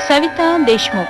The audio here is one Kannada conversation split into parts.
ಸವಿತಾ ದೇಶ್ಮುಖ್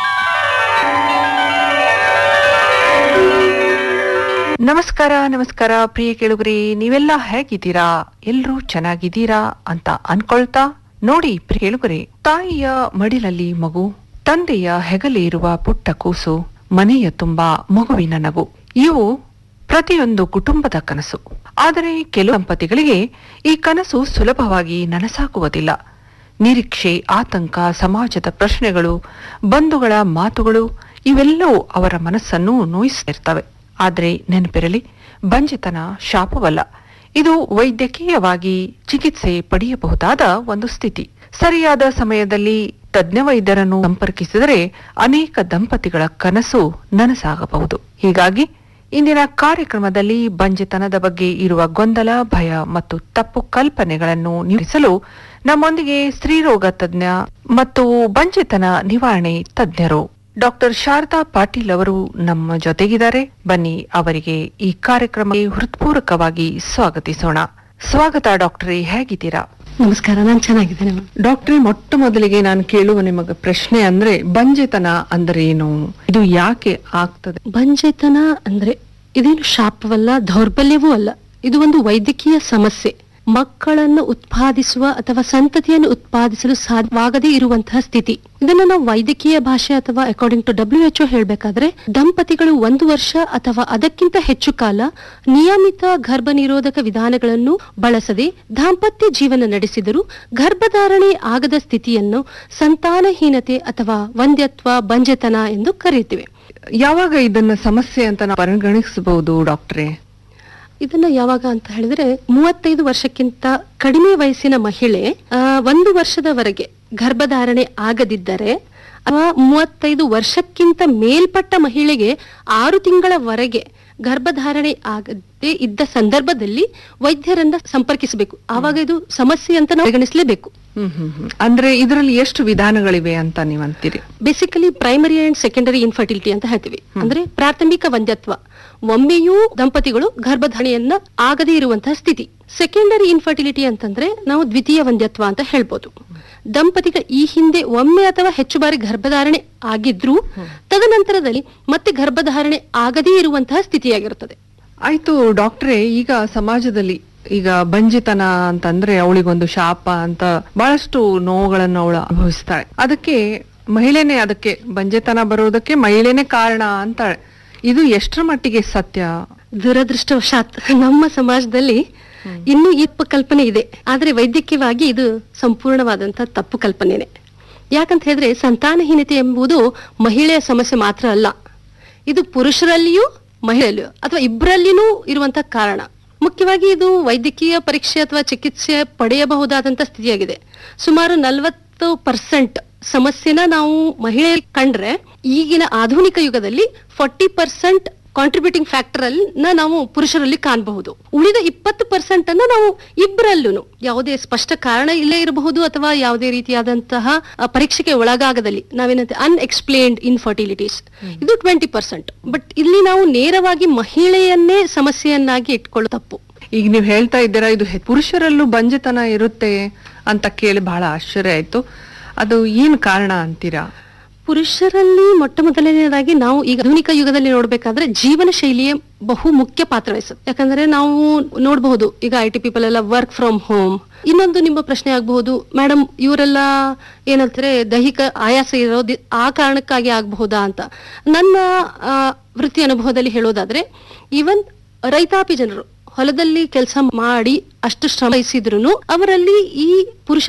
ನಮಸ್ಕಾರ ನಮಸ್ಕಾರ ಪ್ರಿಯ ಕೇಳುಗರಿ ನೀವೆಲ್ಲ ಹೇಗಿದ್ದೀರಾ ಎಲ್ರೂ ಚೆನ್ನಾಗಿದ್ದೀರಾ ಅಂತ ಅನ್ಕೊಳ್ತಾ ನೋಡಿ ಪ್ರಿಯ ಕೇಳುಗರೆ ತಾಯಿಯ ಮಡಿಲಲ್ಲಿ ಮಗು ತಂದೆಯ ಹೆಗಲೇ ಇರುವ ಪುಟ್ಟ ಕೂಸು ಮನೆಯ ತುಂಬಾ ಮಗುವಿನ ನಗು ಇವು ಪ್ರತಿಯೊಂದು ಕುಟುಂಬದ ಕನಸು ಆದರೆ ಕೆಲವು ದಂಪತಿಗಳಿಗೆ ಈ ಕನಸು ಸುಲಭವಾಗಿ ನನಸಾಗುವುದಿಲ್ಲ ನಿರೀಕ್ಷೆ ಆತಂಕ ಸಮಾಜದ ಪ್ರಶ್ನೆಗಳು ಬಂಧುಗಳ ಮಾತುಗಳು ಇವೆಲ್ಲವೂ ಅವರ ಮನಸ್ಸನ್ನು ನೋಯಿಸ್ತಿರ್ತವೆ ಆದರೆ ನೆನಪಿರಲಿ ಬಂಜೆತನ ಶಾಪವಲ್ಲ ಇದು ವೈದ್ಯಕೀಯವಾಗಿ ಚಿಕಿತ್ಸೆ ಪಡೆಯಬಹುದಾದ ಒಂದು ಸ್ಥಿತಿ ಸರಿಯಾದ ಸಮಯದಲ್ಲಿ ತಜ್ಞ ವೈದ್ಯರನ್ನು ಸಂಪರ್ಕಿಸಿದರೆ ಅನೇಕ ದಂಪತಿಗಳ ಕನಸು ನನಸಾಗಬಹುದು ಹೀಗಾಗಿ ಇಂದಿನ ಕಾರ್ಯಕ್ರಮದಲ್ಲಿ ಬಂಜೆತನದ ಬಗ್ಗೆ ಇರುವ ಗೊಂದಲ ಭಯ ಮತ್ತು ತಪ್ಪು ಕಲ್ಪನೆಗಳನ್ನು ನಿವಾರಿಸಲು ನಮ್ಮೊಂದಿಗೆ ಸ್ತ್ರೀರೋಗ ತಜ್ಞ ಮತ್ತು ಬಂಜೆತನ ನಿವಾರಣೆ ತಜ್ಞರು ಡಾಕ್ಟರ್ ಶಾರದಾ ಪಾಟೀಲ್ ಅವರು ನಮ್ಮ ಜೊತೆಗಿದ್ದಾರೆ ಬನ್ನಿ ಅವರಿಗೆ ಈ ಕಾರ್ಯಕ್ರಮಕ್ಕೆ ಹೃತ್ಪೂರ್ವಕವಾಗಿ ಸ್ವಾಗತಿಸೋಣ ಸ್ವಾಗತ ಡಾಕ್ಟ್ರೇ ಹೇಗಿದ್ದೀರಾ ನಮಸ್ಕಾರ ನಾನು ಚೆನ್ನಾಗಿದ್ದೇನೆ ಮ್ಯಾಮ್. ಡಾಕ್ಟ್ರೇ ಮೊಟ್ಟ ಮೊದಲಿಗೆ ನಾನು ಕೇಳುವ ನಿಮಗೆ ಪ್ರಶ್ನೆ ಅಂದ್ರೆ ಬಂಜೆತನ ಅಂದ್ರೆ ಏನು ಇದು ಯಾಕೆ ಆಗ್ತದೆ ಬಂಜೆತನ ಅಂದ್ರೆ ಇದೇನು ಶಾಪವಲ್ಲ ದೌರ್ಬಲ್ಯವೂ ಅಲ್ಲ ಇದು ಒಂದು ವೈದ್ಯಕೀಯ ಸಮಸ್ಯೆ ಮಕ್ಕಳನ್ನು ಉತ್ಪಾದಿಸುವ ಅಥವಾ ಸಂತತಿಯನ್ನು ಉತ್ಪಾದಿಸಲು ಸಾಧ್ಯವಾಗದೇ ಇರುವಂತಹ ಸ್ಥಿತಿ ಇದನ್ನು ನಾವು ವೈದ್ಯಕೀಯ ಭಾಷೆ ಅಥವಾ ಅಕಾರ್ಡಿಂಗ್ ಟು ಡಬ್ಲ್ಯೂ ಎಚ್ಒ ಹೇಳಬೇಕಾದ್ರೆ ದಂಪತಿಗಳು ಒಂದು ವರ್ಷ ಅಥವಾ ಅದಕ್ಕಿಂತ ಹೆಚ್ಚು ಕಾಲ ನಿಯಮಿತ ಗರ್ಭ ನಿರೋಧಕ ವಿಧಾನಗಳನ್ನು ಬಳಸದೆ ದಾಂಪತ್ಯ ಜೀವನ ನಡೆಸಿದರೂ ಗರ್ಭಧಾರಣೆ ಆಗದ ಸ್ಥಿತಿಯನ್ನು ಸಂತಾನಹೀನತೆ ಅಥವಾ ವಂದ್ಯತ್ವ ಬಂಜೆತನ ಎಂದು ಕರೆಯುತ್ತೇವೆ ಯಾವಾಗ ಇದನ್ನ ಸಮಸ್ಯೆ ಅಂತ ನಾವು ಪರಿಗಣಿಸಬಹುದು ಡಾಕ್ಟ್ರೇ ಇದನ್ನ ಯಾವಾಗ ಅಂತ ಹೇಳಿದ್ರೆ ಮೂವತ್ತೈದು ವರ್ಷಕ್ಕಿಂತ ಕಡಿಮೆ ವಯಸ್ಸಿನ ಮಹಿಳೆ ಆ, ಒಂದು ವರ್ಷದವರೆಗೆ ಗರ್ಭಧಾರಣೆ ಆಗದಿದ್ದರೆ ಅಥವಾ ಮೂವತ್ತೈದು ವರ್ಷಕ್ಕಿಂತ ಮೇಲ್ಪಟ್ಟ ಮಹಿಳೆಗೆ ಆರು ತಿಂಗಳವರೆಗೆ ಗರ್ಭಧಾರಣೆ ಆಗದೆ ಇದ್ದ ಸಂದರ್ಭದಲ್ಲಿ ವೈದ್ಯರನ್ನ ಸಂಪರ್ಕಿಸಬೇಕು ಆವಾಗ ಇದು ಸಮಸ್ಯೆ ಅಂತ ನಾವು ಪರಿಗಣಿಸಲೇಬೇಕು ಹ್ಮ್ ಹ್ಮ್ ಹ್ಮ್. ಅಂದ್ರೆ ಇದರಲ್ಲಿ ಎಷ್ಟು ವಿಧಾನಗಳಿವೆ ಅಂತ ನೀವು ಅಂತೀರಿ basically primary and secondary infertility ಅಂತ ಹೇಳ್ತೀವಿ ಅಂದ್ರೆ ಪ್ರಾಥಮಿಕ ವಂದ್ಯತ್ವ ಒಮ್ಮೆಯೂ ದಂಪತಿಗಳು ಗರ್ಭಧಾರಣೆಯನ್ನ ಆಗದೇ ಇರುವಂತಹ ಸ್ಥಿತಿ ಸೆಕೆಂಡರಿ ಇನ್ಫರ್ಟಿಲಿಟಿ ಅಂತಂದ್ರೆ ನಾವು ದ್ವಿತೀಯ ವಂದ್ಯತ್ವ ಅಂತ ಹೇಳ್ಬೋದು ದಂಪತಿಗಳ ಈ ಹಿಂದೆ ಒಮ್ಮೆ ಅಥವಾ ಹೆಚ್ಚು ಬಾರಿ ಗರ್ಭಧಾರಣೆ ಆಗಿದ್ರೂ ತದನಂತರದಲ್ಲಿ ಮತ್ತೆ ಗರ್ಭಧಾರಣೆ ಆಗದೇ ಇರುವಂತಹ ಸ್ಥಿತಿಯಾಗಿರುತ್ತದೆ ಆಯ್ತು ಡಾಕ್ಟ್ರೇ ಈಗ ಸಮಾಜದಲ್ಲಿ ಈಗ ಬಂಜಿತನ ಅಂತಂದ್ರೆ ಅವಳಿಗೊಂದು ಶಾಪ ಅಂತ ಬಹಳಷ್ಟು ನೋವುಗಳನ್ನು ಅವಳು ಅನುಭವಿಸ್ತಾಳೆ ಅದಕ್ಕೆ ಮಹಿಳೆನೇ ಅದಕ್ಕೆ ಬಂಜೆತನ ಬರೋದಕ್ಕೆ ಮಹಿಳೆನೇ ಕಾರಣ ಅಂತಾಳೆ ಇದು ಎಷ್ಟರ ಮಟ್ಟಿಗೆ ಸತ್ಯ ದುರದೃಷ್ಟವಶಾತ್ ನಮ್ಮ ಸಮಾಜದಲ್ಲಿ ಇನ್ನೂ ಈ ತಪ್ಪು ಕಲ್ಪನೆ ಇದೆ ಆದ್ರೆ ವೈದ್ಯಕೀಯವಾಗಿ ಇದು ಸಂಪೂರ್ಣವಾದಂತ ತಪ್ಪು ಕಲ್ಪನೆನೆ ಯಾಕಂತ ಹೇಳಿದ್ರೆ ಸಂತಾನಹೀನತೆ ಎಂಬುದು ಮಹಿಳೆಯ ಸಮಸ್ಯೆ ಮಾತ್ರ ಅಲ್ಲ ಇದು ಪುರುಷರಲ್ಲಿಯೂ ಮಹಿಳೆಯಲ್ಲಿಯೂ ಅಥವಾ ಇಬ್ಬರಲ್ಲಿನೂ ಇರುವಂತ ಕಾರಣ ಮುಖ್ಯವಾಗಿ ಇದು ವೈದ್ಯಕೀಯ ಪರೀಕ್ಷೆ ಅಥವಾ ಚಿಕಿತ್ಸೆ ಪಡೆಯಬಹುದಾದಂತ ಸ್ಥಿತಿಯಾಗಿದೆ ಸುಮಾರು ನಲವತ್ತು ಪರ್ಸೆಂಟ್ ಸಮಸ್ಯೆನ ನಾವು ಮಹಿಳೆ ಕಂಡ್ರೆ ಈಗಿನ ಆಧುನಿಕ ಯುಗದಲ್ಲಿ ಫಾರ್ಟಿ ಪರ್ಸೆಂಟ್ ಕಾಂಟ್ರಿಬ್ಯೂಟಿಂಗ್ ಫ್ಯಾಕ್ಟರ್ ಅಲ್ಲಿ ನಾವು ಪುರುಷರಲ್ಲಿ ಕಾಣಬಹುದು ಉಳಿದ ಇಪ್ಪತ್ತು ಪರ್ಸೆಂಟ್ ಅನ್ನ ನಾವು ಇಬ್ಬರಲ್ಲೂ ಯಾವುದೇ ಸ್ಪಷ್ಟ ಕಾರಣ ಇಲ್ಲೇ ಇರಬಹುದು ಅಥವಾ ಯಾವುದೇ ರೀತಿಯಾದಂತಹ ಆ, ಪರೀಕ್ಷೆಗೆ ಒಳಗಾಗದಲ್ಲಿ ನಾವೇನಂತೆ ಅನ್ಎಕ್ಸ್ಪ್ಲೇನ್ಡ್ ಇನ್ಫರ್ಟಿಲಿಟೀಸ್ ಇದು ಟ್ವೆಂಟಿ ಪರ್ಸೆಂಟ್ ಬಟ್ ಇಲ್ಲಿ ನಾವು ನೇರವಾಗಿ ಮಹಿಳೆಯನ್ನೇ ಸಮಸ್ಯೆಯನ್ನಾಗಿ ಇಟ್ಕೊಳ್ಳೋ ತಪ್ಪು ಈಗ ನೀವು ಹೇಳ್ತಾ ಇದ್ದೀರಾ ಇದು ಹೆ- ಪುರುಷರಲ್ಲೂ ಬಂಜೆತನ ಇರುತ್ತೆ ಅಂತ ಕೇಳಿ ಬಹಳ ಆಶ್ಚರ್ಯ ಆಯ್ತು ಅದು ಏನ್ ಕಾರಣ ಅಂತೀರಾ ಪುರುಷರಲ್ಲಿ ಮೊಟ್ಟ ಮೊದಲನೆಯದಾಗಿ ನಾವು ಈಗ ಆಧುನಿಕ ಯುಗದಲ್ಲಿ ನೋಡ್ಬೇಕಾದ್ರೆ ಜೀವನ ಶೈಲಿಯೇ ಬಹು ಮುಖ್ಯ ಪಾತ್ರ ವಹಿಸುತ್ತೆ ಯಾಕಂದ್ರೆ ನಾವು ನೋಡಬಹುದು ಈಗ ಐ ಟಿ ಪೀಪಲ್ ಎಲ್ಲ ವರ್ಕ್ ಫ್ರಮ್ ಹೋಮ್ ಇನ್ನೊಂದು ನಿಮ್ಮ ಪ್ರಶ್ನೆ ಆಗಬಹುದು ಮೇಡಮ್ ಇವರೆಲ್ಲ ಏನಂತಾರೆ ದೈಹಿಕ ಆಯಾಸ ಇರೋದು ಆ ಕಾರಣಕ್ಕಾಗಿ ಆಗಬಹುದಾ ಅಂತ ನನ್ನ ಆ, ವೃತ್ತಿ ಅನುಭವದಲ್ಲಿ ಹೇಳೋದಾದ್ರೆ ಈವನ್ ರೈತಾಪಿ ಜನರು ಹೊಲದಲ್ಲಿ ಕೆಲಸ ಮಾಡಿ ಅಷ್ಟು ಶ್ರಮ ವಹಿಸಿದ್ರು ಅವರಲ್ಲಿ ಈ ಪುರುಷ